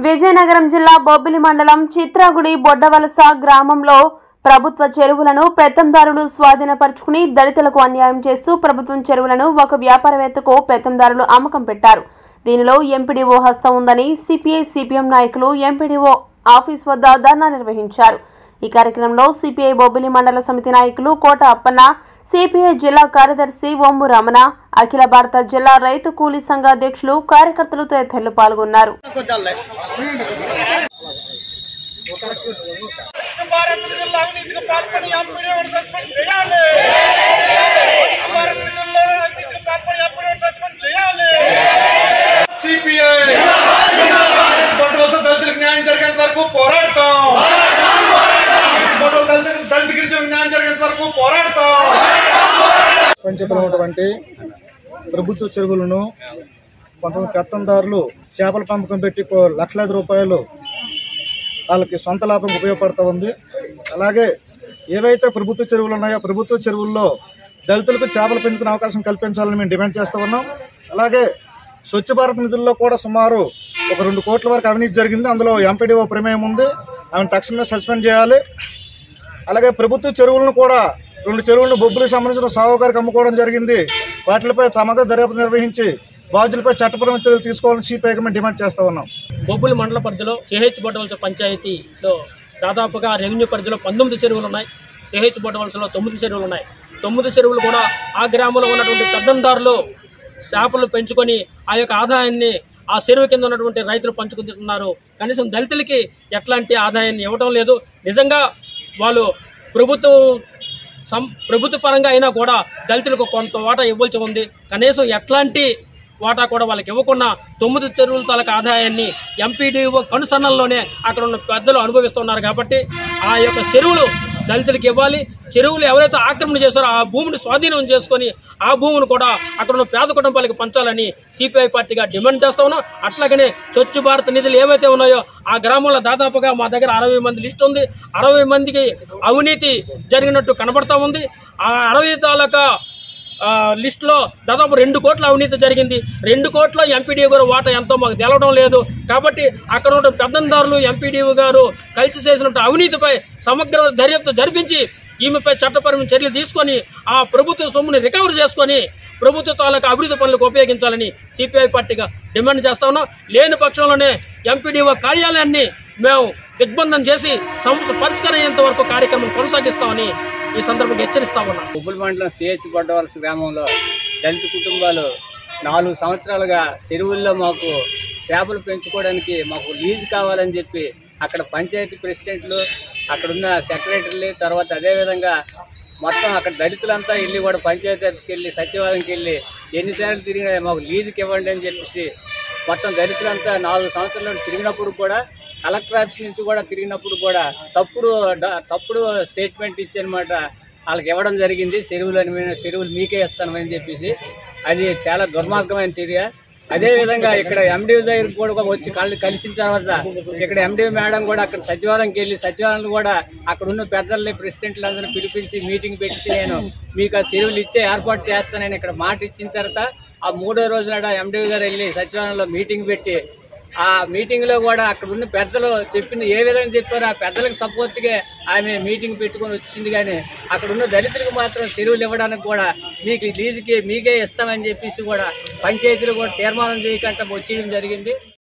విజయనగరం జిల్లా బొబ్బిలి మండలం చిత్రాగుడి బొడ్డవలస గ్రామంలో ప్రభుత్వ చెరువులను పెత్తందారులు స్వాధీనపరుచుకుని దళితులకు అన్యాయం చేస్తూ ప్రభుత్వం చెరువులను ఒక వ్యాపారవేత్తకు పెత్తందారులు అమ్మకం పెట్టారు దీనిలో ఎంపీడీఓ హస్తం ఉందని సిపిఐ సిపిఎం నాయకులు ఎంపీడీఓ ఆఫీస్ వద్ద ధర్నా నిర్వహించారు ఈ కార్యక్రమంలో సిపిఐ బొబ్బిలి మండల సమితి నాయకులు కోట అప్పన్న సిపిఐ జిల్లా కార్యదర్శి ఒమ్ము రమణ అఖిల భారత జిల్లా రైతు కూలీ సంఘ అధ్యక్షులు కార్యకర్తలు తదితరులు పాల్గొన్నారు భారత్ జిల్లా అవినీతికి పాల్పడి ఎంపీడీఓని సస్పెండ్ చేయాలి భారత్ జిల్లా అవినీతికి పాల్పడి ఎంపీడీఓని సస్పెండ్ చేయాలి సిపిఐ పట్టువలస దళితులకు న్యాయం జరిగేంత వరకు పోరాడతాం పట్టువలస దళితులకు దళిత గిరిజనులకు న్యాయం జరిగేంత వరకు పోరాడతాం పంచుతున్నటువంటి ప్రభుత్వ చెరువులను కొంతమంది పెత్తందారులు చేపల పంపకం పెట్టి కో- లక్షలాది రూపాయలు వాళ్ళకి సొంత లాభం ఉపయోగపడుతూ ఉంది అలాగే ఏవైతే ప్రభుత్వ చెరువులు ఉన్నాయో ప్రభుత్వ చెరువుల్లో దళితులకు చేపలు పెంచుకునే అవకాశం కల్పించాలని మేము డిమాండ్ చేస్తూ ఉన్నాం అలాగే స్వచ్ఛ భారత్ నిధుల్లో కూడా సుమారు ఒక రెండు కోట్ల వరకు అవినీతి జరిగింది అందులో ఎంపీడీఓ ప్రమేయం ఉంది ఆమెను తక్షణమే సస్పెండ్ చేయాలి అలాగే ప్రభుత్వ చెరువులను కూడా రెండు చెరువులను బొబ్బులకు సంబంధించిన సాగుకారికి అమ్ముకోవడం జరిగింది వాటిపై సమగ్ర దర్యాప్తు నిర్వహించి బాధ్యులపై చట్టపరమైన చర్యలు తీసుకోవాలని సిపిఐకి మేము డిమాండ్ చేస్తా ఉన్నాం బొబ్బులి మండల పరిధిలో సిహెచ్ బొట్టవలస పంచాయతీలో దాదాపుగా రెవెన్యూ పరిధిలో పంతొమ్మిది చెరువులు ఉన్నాయి సిహెచ్ బొట్టవలసలో తొమ్మిది చెరువులు ఉన్నాయి తొమ్మిది చెరువులు కూడా ఆ గ్రామంలో ఉన్నటువంటి పెద్దందారులు చేపలు పెంచుకొని ఆ యొక్క ఆదాయాన్ని ఆ చెరువు కింద ఉన్నటువంటి రైతులు పంచుకుంటున్నారు కనీసం దళితులకి ఎట్లాంటి ఆదాయాన్ని ఇవ్వడం లేదు నిజంగా వాళ్ళు ప్రభుత్వం సం ప్రభుత్వ పరంగా అయినా కూడా దళితులకు కొంత వాటా ఇవ్వాల్సి ఉంది కనీసం ఎట్లాంటి వాటా కూడా వాళ్ళకి ఇవ్వకుండా తొమ్మిది చెరువుల తాలూకు ఆదాయాన్ని ఎంపీడీఓ కనుసన్నల్లోనే అక్కడ ఉన్న పెద్దలు అనుభవిస్తున్నారు కాబట్టి ఆ యొక్క చెరువులు దళితులకు ఇవ్వాలి చెరువులు ఎవరైతే ఆక్రమణ చేస్తారో ఆ భూమిని స్వాధీనం చేసుకొని ఆ భూమిని కూడా అక్కడ ఉన్న పేద కుటుంబాలకు పంచాలని సిపిఐ పార్టీగా డిమాండ్ చేస్తా ఉన్నాం అట్లాగనే స్వచ్ఛ భారత్ నిధులు ఏవైతే ఉన్నాయో ఆ గ్రామంలో దాదాపుగా మా దగ్గర అరవై మంది లిస్ట్ ఉంది అరవై మందికి అవినీతి జరిగినట్టు కనబడతా ఉంది ఆ అరవై తాలూకా ఆ, లిస్టులో దాదాపు రెండు కోట్ల అవినీతి జరిగింది రెండు కోట్ల ఎంపీడీఓ గారు వాటా ఎంతో మాకు తెలవడం లేదు కాబట్టి అక్కడ ఉన్న పెద్దందారులు ఎంపీడీఓ గారు కలిసి చేసినట్టు అవినీతిపై సమగ్ర దర్యాప్తు జరిపించి ఈమెపై చట్టపరమైన చర్యలు తీసుకొని ఆ ప్రభుత్వ సొమ్ముని రికవర్ చేసుకొని ప్రభుత్వ తాలూకా అభివృద్ధి పనులకు ఉపయోగించాలని సిపిఐ పార్టీగా డిమాండ్ చేస్తా ఉన్నాం లేని పక్షంలోనే ఎంపీడీఓ కార్యాలయాన్ని మేము దిగ్బంధం చేసి సమస్య పరిష్కారం అయ్యేంత వరకు కార్యక్రమం కొనసాగిస్తామని ఈ సందర్భంగా హెచ్చరిస్తా ఉన్నాం ఉబ్బుల మండలం సిహెచ్ బొడ్డవలస గ్రామంలో దళిత కుటుంబాలు నాలుగు సంవత్సరాలుగా చెరువుల్లో మాకు చేపలు పెంచుకోవడానికి మాకు లీజ్ కావాలని చెప్పి అక్కడ పంచాయతీ ప్రెసిడెంట్లు అక్కడున్న సెక్రటరీలు తర్వాత అదేవిధంగా మొత్తం అక్కడ దళితులంతా వెళ్ళి కూడా పంచాయతీ ఆఫీస్కి వెళ్ళి సచివాలయంకి వెళ్ళి ఎన్నిసార్లు తిరిగినా మాకు లీజుకి ఇవ్వండి అని చెప్పేసి మొత్తం దళితులంతా నాలుగు సంవత్సరాలు తిరిగినప్పుడు కూడా కలెక్టర్ ఆఫీస్ నుంచి కూడా తిరిగినప్పుడు కూడా తప్పుడు డ- తప్పుడు స్టేట్మెంట్ ఇచ్చనమాట వాళ్ళకి ఇవ్వడం జరిగింది చెరువులు అని మేము చెరువులు మీకే ఇస్తామని చెప్పేసి అది చాలా దుర్మార్గమైన చర్య అదే విధంగా ఇక్కడ ఎండి దగ్గర కూడా వచ్చి కలి కలిసిన తర్వాత ఇక్కడ ఎండి మేడం కూడా అక్కడ సచివాలయంకి వెళ్ళి సచివాలయం కూడా అక్కడ ఉన్న పెద్దల్ని ప్రెసిడెంట్లు అందరినీ పిలిపించి మీటింగ్ పెట్టి నేను మీకు ఆ చెరువులు ఇచ్చే ఏర్పాటు చేస్తానని ఇక్కడ మాట ఇచ్చిన తర్వాత ఆ మూడో రోజు నాడు ఎండి గారు వెళ్ళి సచివాలయంలో మీటింగ్ పెట్టి ఆ మీటింగ్ లో కూడా అక్కడ ఉన్న పెద్దలు చెప్పింది ఏ విధంగా చెప్పారో ఆ పెద్దలకు సపోర్ట్ గా ఆమె మీటింగ్ పెట్టుకొని వచ్చింది కానీ అక్కడ ఉన్న దళితులకు మాత్రం చెరువులు ఇవ్వడానికి కూడా మీకు లీజుకి మీకే ఇస్తామని చెప్పేసి కూడా పంచాయతీలు కూడా తీర్మానం చేయకుండా వచ్చేయడం జరిగింది